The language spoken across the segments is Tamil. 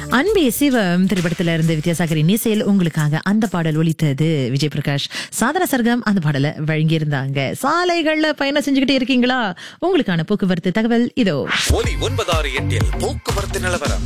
அன்பே சிவம் திரைப்படத்துல இருந்து வித்யாசாகரின் இசையில் உங்களுக்காக அந்த பாடல் ஒலித்தது விஜய் பிரகாஷ் சாதன சர்க்கம் அந்த பாடலை வழங்கியிருந்தாங்க சாலைகள்ல பயணம் செஞ்சுக்கிட்டே இருக்கீங்களா உங்களுக்கான போக்குவரத்து தகவல் இதோ ஒலி ஒன்பதாறு எட்டில் போக்குவரத்து நிலவரம்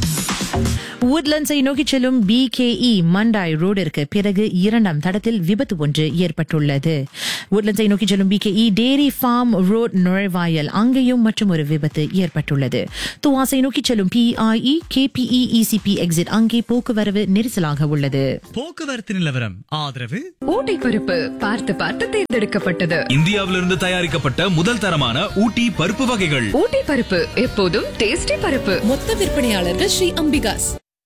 உட்லண்ட்ஸை நோக்கி செல்லும் பிகேஇ மண்டாய் ரோடிற்கு பிறகு இரண்டாம் தடத்தில் விபத்து ஒன்று ஏற்பட்டுள்ளது உட்லண்ட்ஸை நோக்கி செல்லும் பிகேஇ டேரி ஃபார்ம் ரோட் நுழைவாயல் அங்கேயும் மற்றும் ஒரு விபத்து ஏற்பட்டுள்ளது துவாசை நோக்கி செல்லும் பிஐஇ கேபிஇ இசிபி எக்ஸிட் அங்கே போக்குவரவு நெரிசலாக உள்ளது போக்குவரத்து நிலவரம் ஆதரவு ஊட்டி பருப்பு பார்த்து பார்த்து தேர்ந்தெடுக்கப்பட்டது இந்தியாவிலிருந்து தயாரிக்கப்பட்ட முதல் தரமான ஊட்டி பருப்பு வகைகள் ஊட்டி பருப்பு எப்போதும் டேஸ்டி பருப்பு மொத்த விற்பனையாளர்கள் ஸ்ரீ அம்பிகாஸ்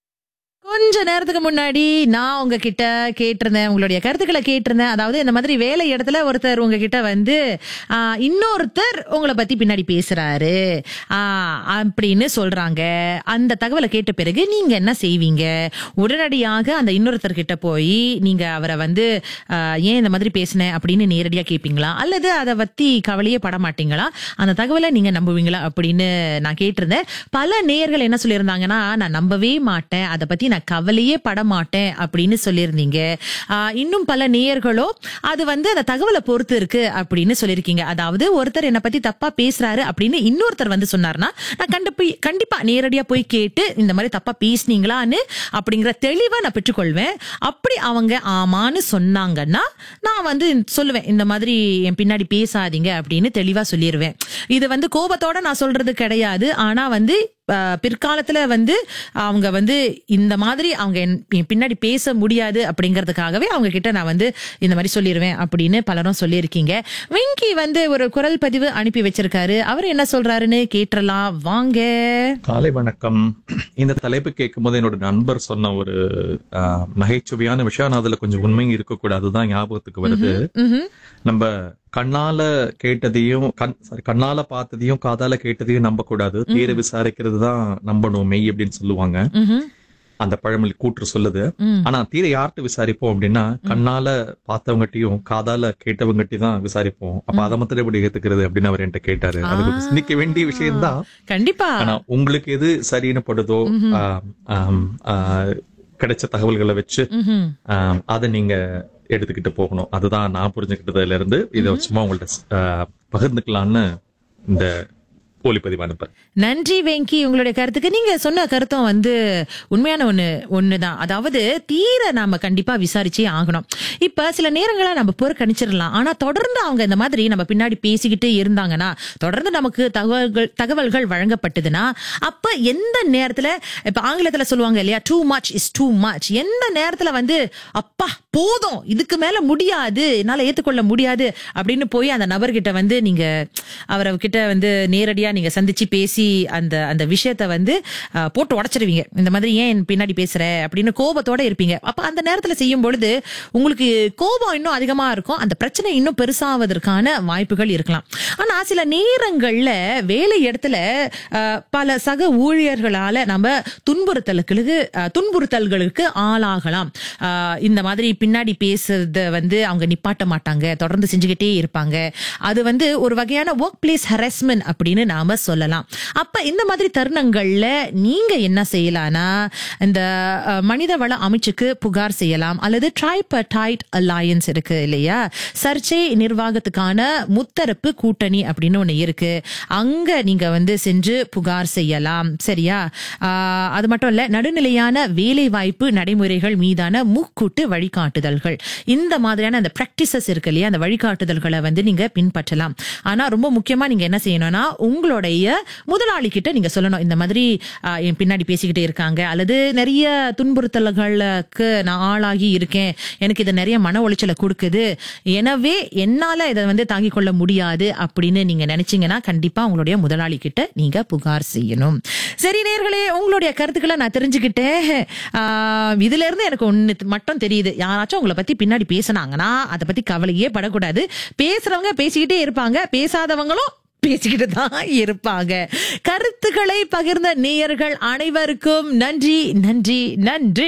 கொஞ்ச நேரத்துக்கு முன்னாடி நான் உங்ககிட்ட கேட்டிருந்தேன் உங்களுடைய கருத்துக்களை கேட்டிருந்தேன் அதாவது இந்த மாதிரி வேலை இடத்துல ஒருத்தர் உங்ககிட்ட வந்து ஆ, இன்னொருத்தர் உங்களை பத்தி பின்னாடி பேசுறாரு ஆ, அப்படின்னு சொல்றாங்க அந்த தகவலை கேட்ட பிறகு நீங்க என்ன செய்வீங்க உடனடியாக அந்த இன்னொருத்தர் கிட்ட போய் நீங்க அவரை வந்து ஆ, ஏன் இந்த மாதிரி பேசினேன் அப்படின்னு நேரடியா கேட்பீங்களா அல்லது அதை பத்தி கவலையே பட மாட்டீங்களா அந்த தகவலை நீங்க நம்புவீங்களா அப்படின்னு நான் கேட்டிருந்தேன் பல நேயர்கள் என்ன சொல்லியிருந்தாங்கன்னா நான் நம்பவே மாட்டேன் அதை பத்தி நான் கவலையே பட மாட்டேன் அப்படின்னு சொல்லியிருந்தீங்க ஆஹ் இன்னும் பல நேயர்களோ அது வந்து அந்த தகவலை பொறுத்து இருக்கு அப்படின்னு சொல்லியிருக்கீங்க அதாவது ஒருத்தர் என்னை பத்தி தப்பா பேசுறாரு அப்படின்னு இன்னொருத்தர் வந்து சொன்னார்னா நான் கண்டிப்பா கண்டிப்பா நேரடியா போய் கேட்டு இந்த மாதிரி தப்பா பேசுனீங்களான்னு அப்படிங்கிற தெளிவை நான் பெற்றுக்கொள்வேன் அப்படி அவங்க ஆமான்னு சொன்னாங்கன்னா நான் வந்து சொல்லுவேன் இந்த மாதிரி என் பின்னாடி பேசாதீங்க அப்படின்னு தெளிவா சொல்லிடுவேன் இது வந்து கோபத்தோட நான் சொல்றது கிடையாது ஆனா வந்து ஆஹ், பிற்காலத்துல வந்து அவங்க வந்து இந்த மாதிரி அவங்க என் என் பின்னாடி பேச முடியாது அப்படிங்கறதுக்காகவே அவங்க கிட்ட நான் வந்து இந்த மாதிரி சொல்லிடுவேன் அப்படின்னு பலரும் சொல்லியிருக்கீங்க வெங்கி வந்து ஒரு குரல் பதிவு அனுப்பி வச்சிருக்காரு அவர் என்ன சொல்றாருன்னு கேட்டுறலாம் வாங்க காலை வணக்கம் இந்த தலைப்பு கேட்கும்போது என்னோட நண்பர் சொன்ன ஒரு ஆஹ், நகைச்சுவையான விஷயம் ஆனா அதுல கொஞ்சம் உண்மை இருக்கக்கூடாதுதான் ஞாபகத்துக்கு வருது ம்ஹும். நம்ம கண்ணால கேட்டதையும் கண் சாரி கண்ணால பார்த்ததையும் காதால கேட்டதையும் நம்ப கூடாது தீர விசாரிக்கிறது தான் நம்பணும் மெய் அப்படின்னு சொல்லுவாங்க ம்ஹும். அந்த பழமொழி கூற்று சொல்லுது ம். ஆனா தீர யார்கிட்ட விசாரிப்போம் அப்படின்னா கண்ணால பார்த்தவங்கட்டியும் காதால கேட்டவங்கட்டி தான் விசாரிப்போம் அப்ப அதை மாத்திரம் எப்படி ஏத்துக்கிறது அப்படின்னு அவர் என்கிட்ட கேட்டாரு அது கொஞ்சம் சிந்திக்க வேண்டிய விஷயம்தான் கண்டிப்பா ஆனா உங்களுக்கு எது சரின்னு படுதோ ஆம், ஆம், ஆ, கிடைச்ச தகவல்களை வச்சு ம்ஹும். ஆம், அதை நீங்க எடுத்துக்கிட்டு போகணும் அதுதான் நான் புரிஞ்சுக்கிட்டதுல இருந்து இதை சும்மா உங்கள்ட்ட ஆ, பகிர்ந்துக்கலாம்னு இந்த ஒளிப்பதிவு அனுப்புறேன் நன்றி வெங்கி உங்களுடைய கருத்துக்கு நீங்க சொன்ன கருத்தும் வந்து உண்மையான ஒண்ணு ஒண்ணுதான் அதாவது தீர நாம கண்டிப்பா விசாரிச்சே ஆகணும் இப்ப சில நேரங்கள நம்ம புறக்கணிச்சிடலாம் ஆனா தொடர்ந்து அவங்க இந்த மாதிரி நம்ம பின்னாடி பேசிக்கிட்டே இருந்தாங்கன்னா தொடர்ந்து நமக்கு தகவல்கள் தகவல்கள் வழங்கப்பட்டதுன்னா அப்ப எந்த நேரத்துல இப்ப ஆங்கிலத்துல சொல்லுவாங்க இல்லையா too much is too much எந்த நேரத்துல வந்து அப்பா போதும் இதுக்கு மேல முடியாது என்னால ஏத்துக்கொள்ள முடியாது அப்படின்னு போய் அந்த நபர்கிட்ட வந்து நீங்க அவரை கிட்ட வந்து நேரடியா நீங்க சந்திச்சு பேசி அந்த அந்த விஷயத்த வந்து அஹ், போட்டு உடைச்சிருவீங்க இந்த மாதிரி ஏன் என் பின்னாடி பேசுற அப்படின்னு கோபத்தோட இருப்பீங்க அப்ப அந்த நேரத்துல செய்யும் பொழுது உங்களுக்கு கோபம் இன்னும் அதிகமா இருக்கும் அந்த பிரச்சனை இன்னும் பெருசாவதற்கான வாய்ப்புகள் இருக்கலாம் ஆனா சில நேரங்கள்ல வேலை இடத்துல அஹ், பல சக ஊழியர்களால நம்ம துன்புறுத்தலுக்கு அஹ், துன்புறுத்தல்களுக்கு ஆளாகலாம் அஹ், இந்த மாதிரி பின்னாடி பேசுறத வந்து அவங்க நிப்பாட்ட மாட்டாங்க தொடர்ந்து செஞ்சுக்கிட்டே இருப்பாங்க அது வந்து ஒரு வகையான ஒர்க் பிளேஸ் ஹராஸ்மெண்ட் அப்படின்னு நாம சொல்லலாம் அப்ப இந்த மாதிரி தருணங்கள்ல நீங்க என்ன செய்யலாம்னா இந்த அஹ், மனித வள அமைச்சுக்கு புகார் செய்யலாம் அல்லது ட்ரைபர்டைட் அலையன்ஸ் இருக்கு இல்லையா சர்ச்சை நிர்வாகத்துக்கான முத்தரப்பு கூட்டணி அப்படின்னு ஒண்ணு இருக்கு அங்க நீங்க வந்து சென்று புகார் செய்யலாம் சரியா ஆஹ், அது மட்டும் இல்ல நடுநிலையான வேலை வாய்ப்பு நடைமுறைகள் மீதான முக்கூட்டு வழிகாட்டுதல்கள் இந்த மாதிரியான அந்த பிராக்டிசஸ் இருக்கு இல்லையா அந்த வழிகாட்டுதல்களை வந்து நீங்க பின்பற்றலாம் ஆனா ரொம்ப முக்கியமா நீங்க என்ன செய்யணும்னா உங்களுடைய முதலாளி கிட்ட நீங்க சொல்லணும் இந்த மாதிரி ஆஹ், என் பின்னாடி பேசிக்கிட்டே இருக்காங்க அல்லது நிறைய துன்புறுத்தல்களுக்கு நான் ஆளாகி இருக்கேன் எனக்கு இது நிறைய மன உளைச்சலை கொடுக்குது எனவே என்னால இதை வந்து தாங்கிக் கொள்ள முடியாது அப்படின்னு நீங்க நினைச்சீங்கன்னா கண்டிப்பா உங்களுடைய முதலாளி கிட்ட நீங்க புகார் செய்யணும் சரி நேர்களே உங்களுடைய கருத்துக்களை நான் தெரிஞ்சுக்கிட்டேன் ஆஹ், இதுல இருந்து எனக்கு ஒண்ணு மட்டும் தெரியுது யாராச்சும் உங்களை பத்தி பின்னாடி பேசுனாங்கன்னா அதை பத்தி கவலையே படக்கூடாது பேசுறவங்க பேசிக்கிட்டே இருப்பாங்க பேசாதவங்களும் பேசிக்கிட்டு தான் இருப்பாங்க கருத்துக்களை பகிர்ந்த நேயர்கள் அனைவருக்கும் நன்றி நன்றி நன்றி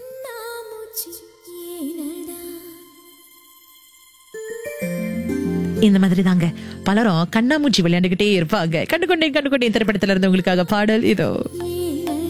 இந்த மாதிரி தாங்க பலரும் கண்ணாமூச்சி விளையாண்டுகிட்டே இருப்பாங்க கண்டுகொண்டேன் கண்டுகொண்டேன் திரைப்படத்துல இருந்து உங்களுக்காக பாடல் இதோ